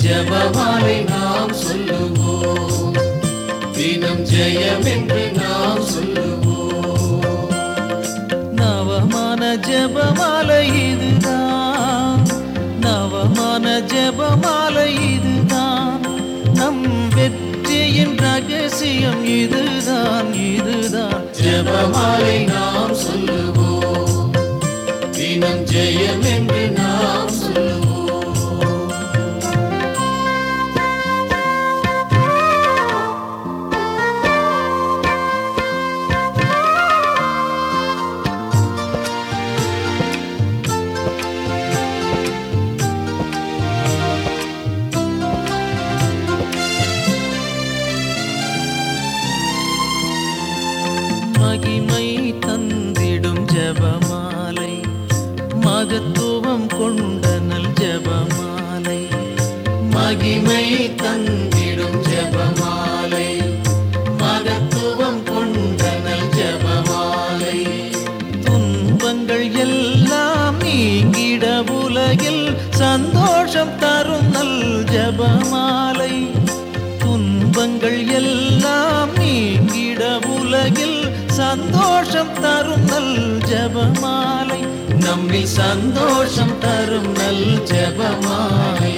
ஜெபமாலை நாம் சொல்லுவோம் தினம் ஜெயம் என்று நாம் சொல்லுவோம் நவமான ஜெபமாலை இதுதான் நவமான ஜெபமாலை இதுதான் நம் வெற்றியின் ரகசியம் இதுதான் இதுதான் ஜெபமாலை நாம் சொல்லுவோம் தினம் ஜெயம் என்று நாம் சொல்லுவோம் மகிமை தந்திடும் ஜெபமாலை மகத்துவம் கொண்ட நல் ஜெபமாலை மகிமை தந்திடும் ஜெபமாலை மகத்துவம் கொண்ட நல் ஜெபமாலை துன்பங்கள் எல்லாம் நீங்கிட உலகில் சந்தோஷம் தரும் நல் ஜெபமாலை துன்பங்கள் எல்லாம் நீங்கிட உலகில் சந்தோஷம் தரும் நல் ஜெபமாலை நம்மில் சந்தோஷம் தரும் நல் ஜெபமாலை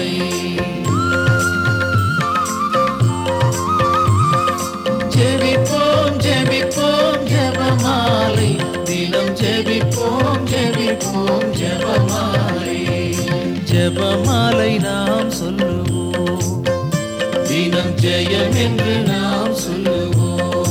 ஜெபிப்போம் ஜெபிப்போம் ஜெபமாலை தினம் ஜெபிப்போம் ஜெபிப்போம் ஜெபமாலை ஜெபமாலை நாம் சொல்லுவோம் தினம் ஜெயம் என்று நாம் சொல்லுவோம்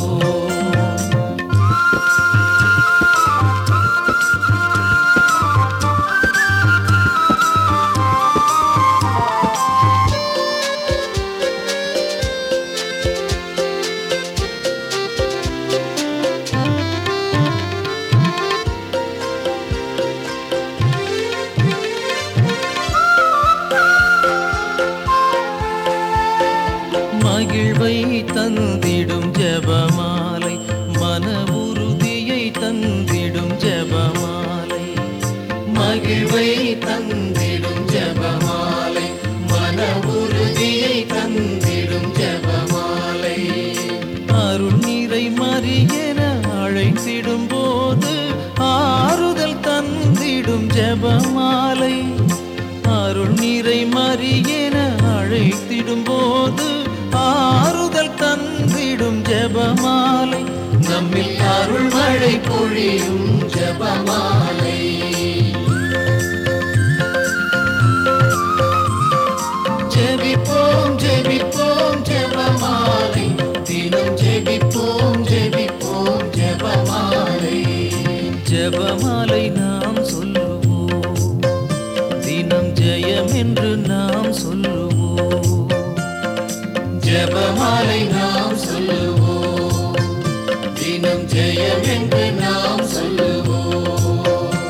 மகிழ்வை தந்திடும் ஜெபமாலை மன உறுதியை தந்திடும் ஜெபமாலை மகிழ்வை தந்திடும் ஜெபமாலை மன உறுதியை தந்திடும் ஜெபமாலை அருள் நீரை மறியென அழைத்திடும் போது ஆறுதல் தந்திடும் ஜெபமாலை அருள் நீரை மறியென அழைத்திடும் போது ஆறுதல் தந்திடும் ஜெபமாலை நம்மில் அருள் மழை பொழியும் ஜெபமாலை ஜெபிப்போம் ஜெபிப்போம் ஜெபமாலை தினம் ஜெபிப்போம் ஜெபிப்போம் ஜெபமாலை ஜெபமாலை நாம் சொல்லுவோம் தினம் ஜெயம் என்று நாம் சொல்லுவோம் ஜெபமாலை நாம் சொல்லுவோம் தினம் ஜெயம் என்று நாம் சொல்லுவோம்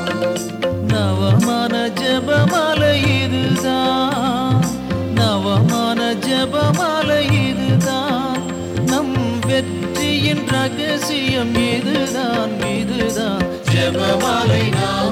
நவமான ஜெபமாலை இதுதான் நவமான ஜெபமாலை இதுதான் நம் வெற்றியின் ரகசியம் இதுதான் இதுதான் ஜெபமாலை நாம்